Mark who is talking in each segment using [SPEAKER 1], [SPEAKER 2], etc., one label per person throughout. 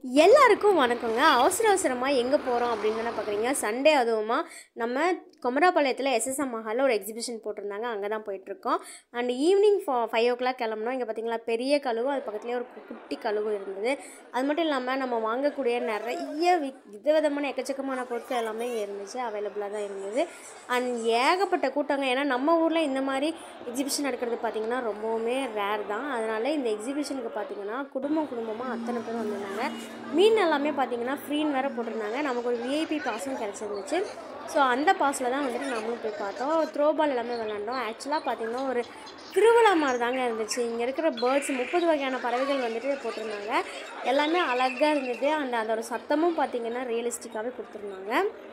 [SPEAKER 1] எல்லாருக்கும் வணக்கங்க அவசர அவசரமாக எங்கே போகிறோம் அப்படின்னு தானே பார்க்குறீங்க சண்டே அதுவுமா நம்ம குமராபாளையத்தில் எஸ்எஸ்எம் மஹாலில் ஒரு எக்ஸிபிஷன் போட்டிருந்தாங்க அங்கே தான் போயிட்டுருக்கோம் and evening four five o'clock கிளம்புனோம் இங்கே பார்த்தீங்களா பெரிய கழுவு அது பக்கத்துலேயே ஒரு கு- குட்டி கழுவு இருந்தது அது மட்டும் இல்லாமல் நம்ம வாங்கக்கூடிய நிறைய வி விதவிதமான எக்கச்சக்கமான பொருட்கள் எல்லாமே இங்கே இருந்துச்சு அவைலபிளாக தான் இருந்தது அண்ட் ஏகப்பட்ட கூட்டங்க ஏன்னா நம்ம ஊரில் இந்த மாதிரி எக்ஸிபிஷன் நடக்கிறது பார்த்திங்கன்னா ரொம்பவுமே ரேர் தான் அதனால் இந்த எக்ஸிபிஷனுக்கு பார்த்திங்கன்னா குடும்பம் குடும்பமாக அத்தனை பேரும் வந்திருந்தாங்க மீன் எல்லாமே பார்த்திங்கன்னா ஃப்ரீன்னு வேறு போட்டிருந்தாங்க நமக்கு ஒரு விஐபி பாஸும் கிடச்சிருந்துச்சு ஸோ அந்த பாஸில் தான் வந்துட்டு நம்மளும் போய் பார்த்தோம் த்ரோ பால் எல்லாமே விளாண்டோம் ஆக்சுவலாக பார்த்திங்கன்னா ஒரு திருவிழா மாதிரி தாங்க இருந்துச்சு இங்கே இருக்கிற பேர்ட்ஸ் முப்பது வகையான பறவைகள் வந்துட்டு போட்டிருந்தாங்க எல்லாமே அழகாக இருந்தது அண்ட் அதோட சத்தமும் பார்த்திங்கன்னா ரியலிஸ்டிக்காகவே கொடுத்துருந்தாங்க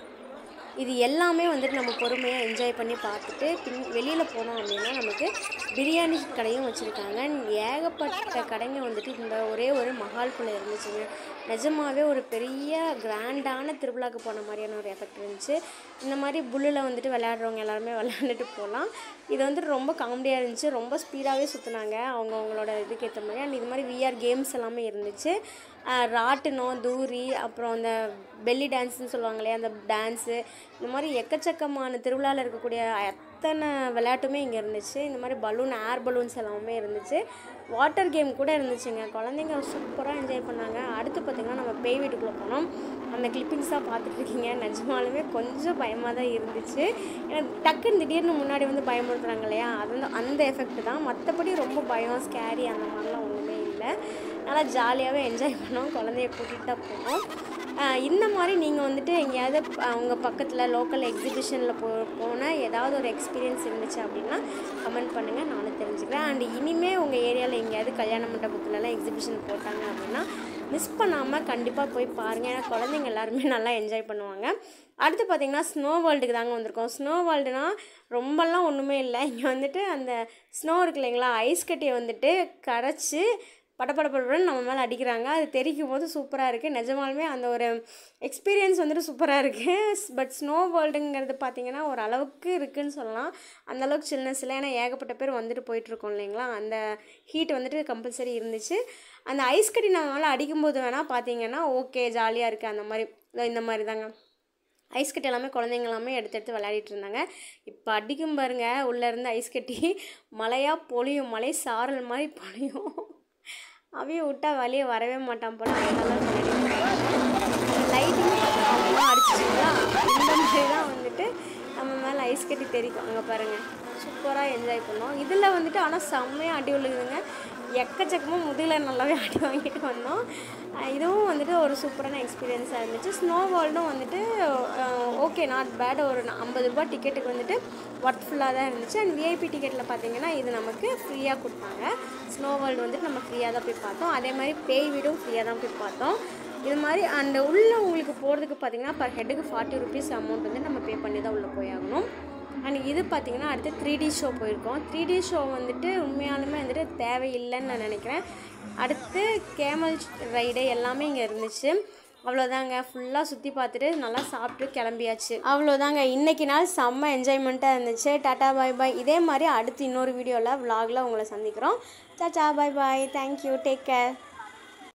[SPEAKER 1] இது எல்லாமே வந்துட்டு நம்ம பொறுமையாக என்ஜாய் பண்ணி பார்த்துட்டு பின் வெளியில் போனோம் அப்படின்னா நமக்கு பிரியாணி கடையும் வச்சுருக்காங்க ஏகப்பட்ட கடைங்க வந்துட்டு இந்த ஒரே ஒரு மஹால்குள்ளே இருந்துச்சுங்க நிஜமாவே ஒரு பெரிய கிராண்டான திருவிழாக்கு போன மாதிரியான ஒரு எஃபெக்ட் இருந்துச்சு இந்த மாதிரி புல்லில் வந்துட்டு விளையாடுறவங்க எல்லாருமே விளையாண்டுட்டு போகலாம் இது வந்துட்டு ரொம்ப காமெடியாக இருந்துச்சு ரொம்ப ஸ்பீடாகவே சுற்றுனாங்க அவங்க அவங்களோட இதுக்கு ஏற்ற மாதிரி அண்ட் இது மாதிரி விஆர் கேம்ஸ் எல்லாமே இருந்துச்சு ஆஹ் ராட்டினம் தூரி அப்புறம் அந்த பெல்லி டான்ஸ்னு சொல்லுவாங்க இல்லையா அந்த டான்ஸு இந்த மாதிரி எக்கச்சக்கமான திருவிழாவில் இருக்கக்கூடிய அத்தனை விளையாட்டுமே இங்கே இருந்துச்சு இந்த மாதிரி பலூன் ஏர் பலூன்ஸ் எல்லாமே இருந்துச்சு வாட்டர் கேம் கூட இருந்துச்சுங்க குழந்தைங்க சூப்பராக என்ஜாய் பண்ணாங்க அடுத்து பார்த்திங்கன்னா நம்ம பேய் வீட்டுக்குள்ளே போனோம் அந்த கிளிப்பிங்ஸ் தான் பார்த்துட்ருக்கீங்க நிஜமாலுமே கொஞ்சம் பயமாக தான் இருந்துச்சு ஏன்னா டக்குன்னு திடீர்னு முன்னாடி வந்து பயமுறுத்துறாங்க இல்லையா அது வந்து அந்த எஃபெக்ட் தான் மற்றபடி ரொம்ப பயம் ஸ்கேரி அந்த மாதிரிலாம் ஒன்றுமே இல்லை நல்லா ஜாலியாகவே என்ஜாய் பண்ணோம் குழந்தைய கூட்டிகிட்டு தான் போனோம் ஆஹ் இந்த மாதிரி நீங்கள் வந்துட்டு எங்கேயாவது அவங்க பக்கத்தில் லோக்கல் எக்ஸிபிஷனில் போ போனால் ஏதாவது ஒரு எக்ஸ்பீரியன்ஸ் இருந்துச்சு அப்படின்னா கமெண்ட் பண்ணுங்கள் நானும் தெரிஞ்சுக்கிறேன் அண்ட் இனிமேல் உங்கள் ஏரியாவில் எங்கேயாவது கல்யாண மண்டபத்துலலாம் எக்ஸிபிஷன் போட்டாங்க அப்படின்னா மிஸ் பண்ணாமல் கண்டிப்பாக போய் பாருங்கள் ஏன்னா குழந்தைங்க எல்லாருமே நல்லா என்ஜாய் பண்ணுவாங்க அடுத்து பார்த்தீங்கன்னா ஸ்னோ வேர்ல்டுக்கு தாங்க வந்திருக்கோம் ஸ்னோ வேர்ல்டுனா ரொம்பலாம் ஒன்றுமே இல்லை இங்கே வந்துட்டு அந்த ஸ்னோ இருக்கு இல்லைங்களா ஐஸ் கட்டியை வந்துட்டு கரைச்சி படபடபடன்னு நம்ம மேலே அடிக்கிறாங்க அது தெரிக்கும் போது சூப்பராக இருக்குது நிஜமாலுமே அந்த ஒரு எக்ஸ்பீரியன்ஸ் வந்துட்டு சூப்பராக இருக்குது பட் ஸ்னோ வேர்ல்டுங்கிறது பார்த்தீங்கன்னா ஒரு அளவுக்கு இருக்குன்னு சொல்லலாம் அந்த அளவுக்கு சில்னஸ் இல்லை ஏன்னா ஏகப்பட்ட பேர் வந்துட்டு போயிட்டுருக்கோம் இல்லைங்களா அந்த ஹீட் வந்துட்டு கம்பல்சரி இருந்துச்சு அந்த ஐஸ் கட்டி நம்ம மேலே அடிக்கும்போது வேணால் பார்த்தீங்கன்னா ஓகே ஜாலியாக இருக்குது அந்த மாதிரி இதோ இந்த மாதிரி தாங்க ஐஸ் கட்டி எல்லாமே குழந்தைங்க எல்லாமே எடுத்து எடுத்து விளையாடிட்டு இருந்தாங்க இப்போ அடிக்கும் பாருங்க உள்ளேருந்து ஐஸ் கட்டி மழையாக பொழியும் மலை சாரல் மாதிரி பொழியும் அவைய விட்டா வெளியே வரவே மாட்டான் போல அதெல்லாம் லைட்டிங் அவங்களாம் அடிச்சிச்சிங்களா இந்த மாதிரி தான் வந்துட்டு நம்ம மேலே ஐஸ் கட்டி தெரிக்கும் அங்கே பாருங்கள் சூப்பராக என்ஜாய் பண்ணோம் இதில் வந்துட்டு ஆனால் செம்மையாக அடி விழுகுதுங்க எக்கச்சக்கமாக முதுகில் நல்லாவே அடி வாங்கிட்டு வந்தோம் அஹ் இதுவும் வந்துட்டு ஒரு சூப்பரான எக்ஸ்பீரியன்ஸாக இருந்துச்சு ஸ்னோ வேர்ல்டும் வந்துட்டு ஓகே நாட் பேட் ஒரு ஐம்பது ரூபாய் டிக்கெட்டுக்கு வந்துட்டு ஒர்த்ஃபுல்லாக தான் இருந்துச்சு அண்ட் விஐபி டிக்கெட்டில் பார்த்தீங்கன்னா இது நமக்கு ஃப்ரீயாக கொடுத்தாங்க ஸ்னோ வேர்ல்டு வந்துட்டு நம்ம ஃப்ரீயாக தான் போய் பார்த்தோம் அதே மாதிரி பேய் வீடும் ஃப்ரீயாக தான் போய் பார்த்தோம் இது மாதிரி அந்த உள்ளே உங்களுக்கு போகிறதுக்கு பார்த்தீங்கன்னா பர் ஹெட்டுக்கு ஃபார்ட்டி ருபீஸ் அமௌண்ட் வந்து நம்ம பே பண்ணி தான் உள்ளே போயாகணும் அண்ட் இது பார்த்தீங்கன்னா அடுத்து த்ரீ டி ஷோ போயிருக்கோம் த்ரீ டி ஷோ வந்துட்டு உண்மையாலுமே வந்துட்டு தேவையில்லைன்னு நான் நினைக்கிறேன் அடுத்து கேமல் ரைடு எல்லாமே இங்கே இருந்துச்சு அவ்வளோதாங்க ஃபுல்லாக சுற்றி பார்த்துட்டு நல்லா சாப்பிட்டு கிளம்பியாச்சு அவ்வளோதாங்க இன்னைக்கு நாள் செம்ம என்ஜாய்மெண்ட்டாக இருந்துச்சு டாட்டா பாய் பாய் இதே மாதிரி அடுத்து இன்னொரு வீடியோவில் vlogல உங்களை சந்திக்கிறோம் டாட்டா bye bye thank you take care